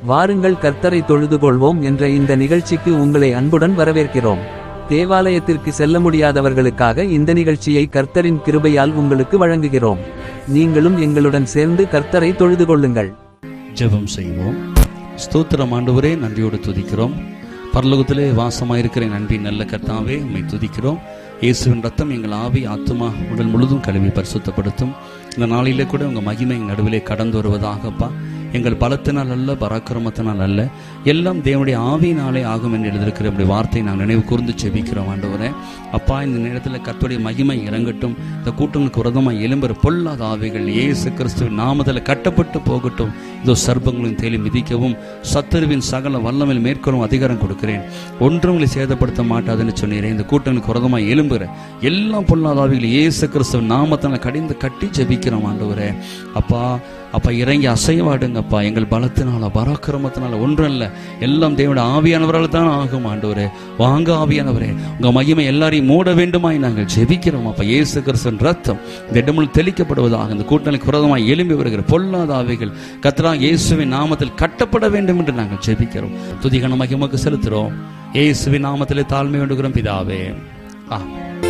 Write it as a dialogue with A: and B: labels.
A: வாருங்கள் கர்த்தரை தொழுது கொள்வோம் என்ற இந்த நிகழ்ச்சிக்கு உங்களை அன்புடன் வரவேற்கிறோம் தேவாலயத்திற்கு செல்ல முடியாதவர்களுக்காக இந்த நிகழ்ச்சியை கர்த்தரின் கிருபையால் உங்களுக்கு வழங்குகிறோம் நீங்களும் எங்களுடன் சேர்ந்து கர்த்தரை தொழுது கொள்ளுங்கள்
B: ஜெபம் செய்வோம் ஸ்தோத்திரம் ஆண்டவரே நன்றியோடு துதிக்கிறோம் பரலோகத்திலே வாசமாயிருக்கிற என் அன்பின் நல்ல கர்த்தாவே உம்மை துதிக்கிறோம் இயேசுவின் ரத்தம் எங்கள் ஆவி ஆத்துமா உடல் முழுதும் கழுவி பரிசுத்தப்படுத்தும் இந்த நாளிலே கூட உங்கள் மகிமை எங்கள் நடுவிலே கடந்து வருவதாகப்பா எங்கள் பலத்தினால் அல்ல பராக்கிரமத்தினால் அல்ல எல்லாம் தேவனுடைய ஆவியினாலே ஆகும் என்று எழுதியிருக்கிற இப்படி வார்த்தையை நான் நினைவு கூர்ந்து செபிக்கிறோம் ஆண்டவரே அப்பா இந்த நேரத்தில் கர்த்தருடைய மகிமை இறங்கட்டும் இந்த கூட்டங்களுக்கு விரதமாக எழும்புற பொல்லாத ஆவிகள் இயேசு கிறிஸ்துவின் நாமத்தில் கட்டப்பட்டு போகட்டும் இதோ சர்ப்பங்களின் தேலி மிதிக்கவும் சத்துருவின் சகல வல்லமையில் மேற்கொள்ளும் அதிகாரம் கொடுக்கிறேன் ஒன்றும் உங்களை சேதப்படுத்த மாட்டாதுன்னு சொன்னீரேன் இந்த கூட்டங்களுக்கு விரதமாக எழும்புற எல்லாம் பொல்லாத ஆவிகள் இயேசு கிறிஸ்துவின் நாமத்தில் கடிந்து கட்டி ஜெபிக்கிறோம் ஆண்டவரே அப்பா அப்பா இறங்கி அசைவாடுங்கப்பா எங்கள் பலத்தினால பராக்கிரமத்தினால ஒன்றும் இல்லை எல்லாம் தேவனுடைய ஆவியானவரால் தான் ஆகும் ஆண்டவரே வாங்க ஆவியானவரே உங்க மகிமை எல்லாரையும் மூட வேண்டுமாய் நாங்கள் ஜெபிக்கிறோம் அப்பா இயேசு கிறிஸ்துவின் ரத்தம் இந்த இடமுள் தெளிக்கப்படுவதாக இந்த கூட்டணிக்கு விரோதமாய் எழும்பி வருகிற பொல்லாத ஆவிகள் கத்ரா இயேசுவின் நாமத்தில் கட்டப்பட வேண்டும் என்று நாங்கள் ஜெபிக்கிறோம் துதிகன மகிமக்கு செலுத்துறோம் இயேசுவின் நாமத்திலே தாழ்மை வேண்டுகிறோம் பிதாவே ஆ